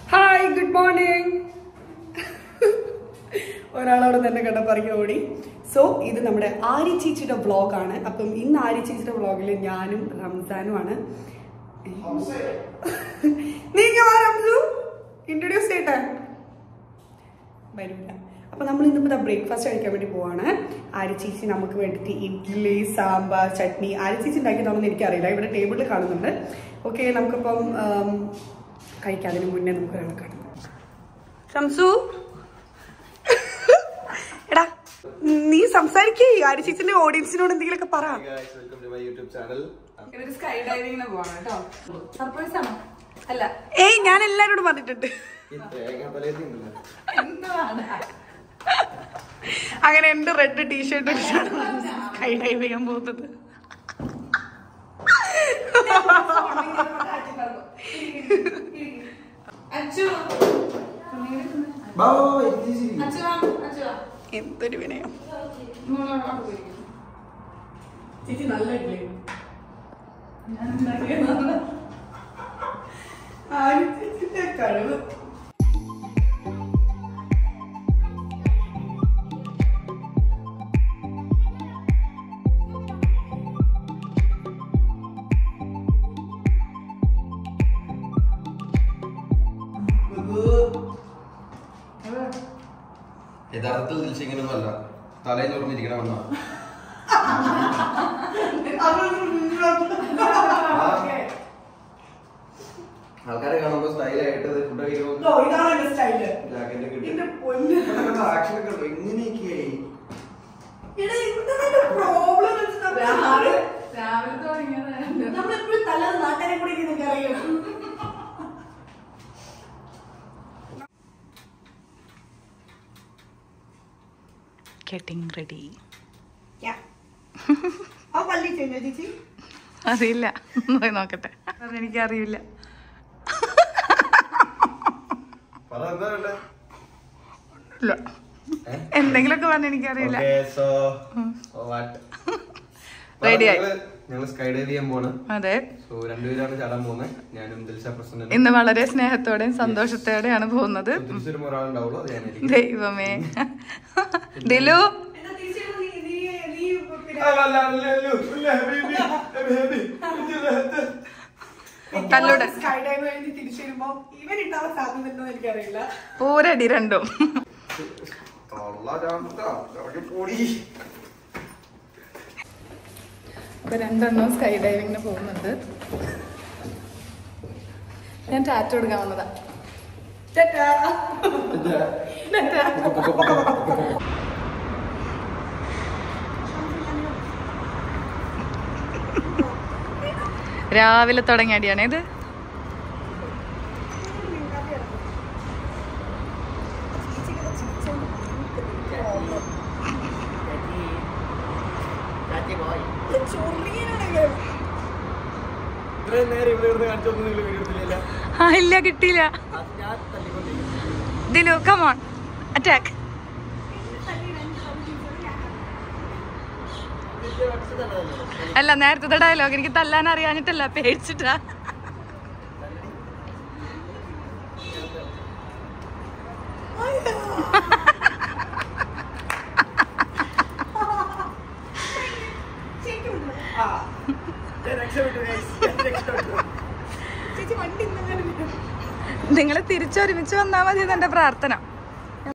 Hi good morning ഒരാളവിടെ തന്നെ കണ്ടപ്പറങ്ങി ഓടി so ഇത് നമ്മുടെ ആരി ചേച്ചിയുടെ വ്ളോഗാണ് അപ്പം ഇന്ന് ആരി ചേച്ചിയുടെ വ്ളോഗിൽ ഞാനും റംസാനുമാണ് നീங்க വാ റംസു ഇൻട്രൊഡ്യൂസ് ചെയ്യട്ടെ വരില്ല അപ്പൊ നമ്മൾ ഇന്നിപ്പോ ബ്രേക്ക്ഫാസ്റ്റ് കഴിക്കാൻ വേണ്ടി പോവാണ് ആരിച്ചീച്ചി നമുക്ക് വേണ്ടിയിട്ട് ഇഡ്ഡലി സാമ്പാർ ചട്നി ആരിച്ചീച്ചി ഉണ്ടാക്കിയതാണെന്ന് എനിക്കറിയില്ല ഇവിടെ ടേബിളിൽ കാണുന്നുണ്ട് ഓക്കെ നമുക്കിപ്പം ആം, കഴിക്കാതിന് മുന്നേ നമുക്ക് ഒരാളെ കാണാം ഷംസു എടാ നീ സംസാരിക്കേ ആരിച്ചീച്ചിന്റെ ഓഡിയൻസിനോട് എന്തെങ്കിലുമൊക്കെ പറ guys, welcome to my YouTube channel. ഇവര് സ്കൈ ഡൈവിങ്ങിന് പോവാണ് കേട്ടോ സർപ്രൈസ് ആണോ അല്ല ഏയ് ഞാൻ എല്ലാരോടും പറഞ്ഞിട്ടുണ്ട് ഈ തേങ്ങ പലയത്തി ഉണ്ടല്ലോ. എന്താണ് അങ്ങനെ എന്റെ റെഡ് ടീഷർട്ട് ഇട്ടാണ് സ്കൈ ഡൈവ് ചെയ്യാൻ പോകുന്നത് അച്ചു ബാ, ബാ, ബാ, ഇത് ശരി. അച്ചു വാ, അച്ചു വാ. എന്തൊരു വിനയം മോള് അങ്ങോട്ട് പോയി. ചേച്ചി നല്ല ഇഡ്ഡലി ഞാൻ ഉണ്ടാക്കിയതാണ്. ആരിച്ചേച്ചിന്റെ കഴിവ് യഥാർത്ഥത്തിൽ ദിൽഷ അല്ല തലയിൽ തുറന്നിരിക്കണം എന്നാ ആൾക്കാരെ കാണുമ്പോ സ്റ്റൈലായിട്ട് ഫുഡ് കഴിക്കുമ്പോ ഓ, ഇതാണ് എന്റെ സ്റ്റൈല് ജാക്കറ്റ് കിട്ടി എന്റെ പൊന്ന് ആക്ഷൻ ഒക്കെ ഉണ്ടോ എങ്ങനെയൊക്കെയായി എടാ, എന്താണ് problem എന്ന് വെച്ചാ രാവിലെ നമ്മള് രാവിലെ തുടങ്ങിയതാണ് നമ്മളെപ്പോഴും തല്ലാതെ നാട്ടുകാരെ കൂടി നിനക്ക് അറിയാം ഗെറ്റിംഗ് റെഡി ആ പള്ളി ചെയ്യുന്ന ചേച്ചി അറിയില്ല പോയി നോക്കട്ടെ അതെനിക്കറിയില്ല പറ എന്താ വേണ്ടേ ഇല്ല എന്തെങ്കിലുമൊക്കെ പറഞ്ഞ എനിക്കറിയില്ല Okay, so, so what? Ready ആയി. ഞങ്ങള് ഞങ്ങള് സ്കൈ ഡൈവ് ചെയ്യാൻ പോണ് അതെ സോ രണ്ടുപേരാണ് ചാടാൻ പോകുന്നത് ഞാനും ദിൽഷ പ്രസन्न ഇന്ന് വളരെ സ്നേഹത്തോടെയും സന്തോഷത്തോടെയാണ് പോകുന്നത് തിരിച്ചൊരു ഒരാളുണ്ടാവുള്ളൂ അത് ഞാനായിരിക്കും ദൈവമേ ദിലു എന്നാ തിരിച്ചു നീ നീ നീ പിന്നെ കല്ലൂടെ സ്കൈ ഡൈവ് കഴിഞ്ഞ് തിരിച്ചു വരുമ്പോ ഇവൻ ഇട്ടാവാൻ സാധ്യത ഉണ്ടോ എനിക്കറിയില്ല പൂരടി രണ്ടും ഇപ്പൊ രണ്ടെണ്ണം സ്കൈ ഡൈവിങ്ങിന് പോകുന്നുണ്ട് ഞാൻ ടാറ്റ കൊടുക്കാൻ വന്നതാ ടാറ്റാ. രാവിലെ തുടങ്ങിയ അടിയാണ് ഇത് ഇത്രയും നേരം ഇവിടെ ഇരുന്ന് കാണിച്ചൊന്നും നിങ്ങൾ വീഡിയോ എടുത്തില്ലല്ലോ ആ ഇല്ല കിട്ടിയില്ല ഞാൻ തല്ലിക്കൊണ്ടിരിക്കും ദിലു കമോൺ അറ്റാക്ക് അല്ല നേരത്തെ ഡയലോഗ് എനിക്ക് തല്ലാൻ അറിയാഞ്ഞിട്ടല്ല പേടിച്ചിട്ടാ നിങ്ങൾ തിരിച്ചൊരുമിച്ച് വന്നാൽ മതി എന്റെ പ്രാർത്ഥന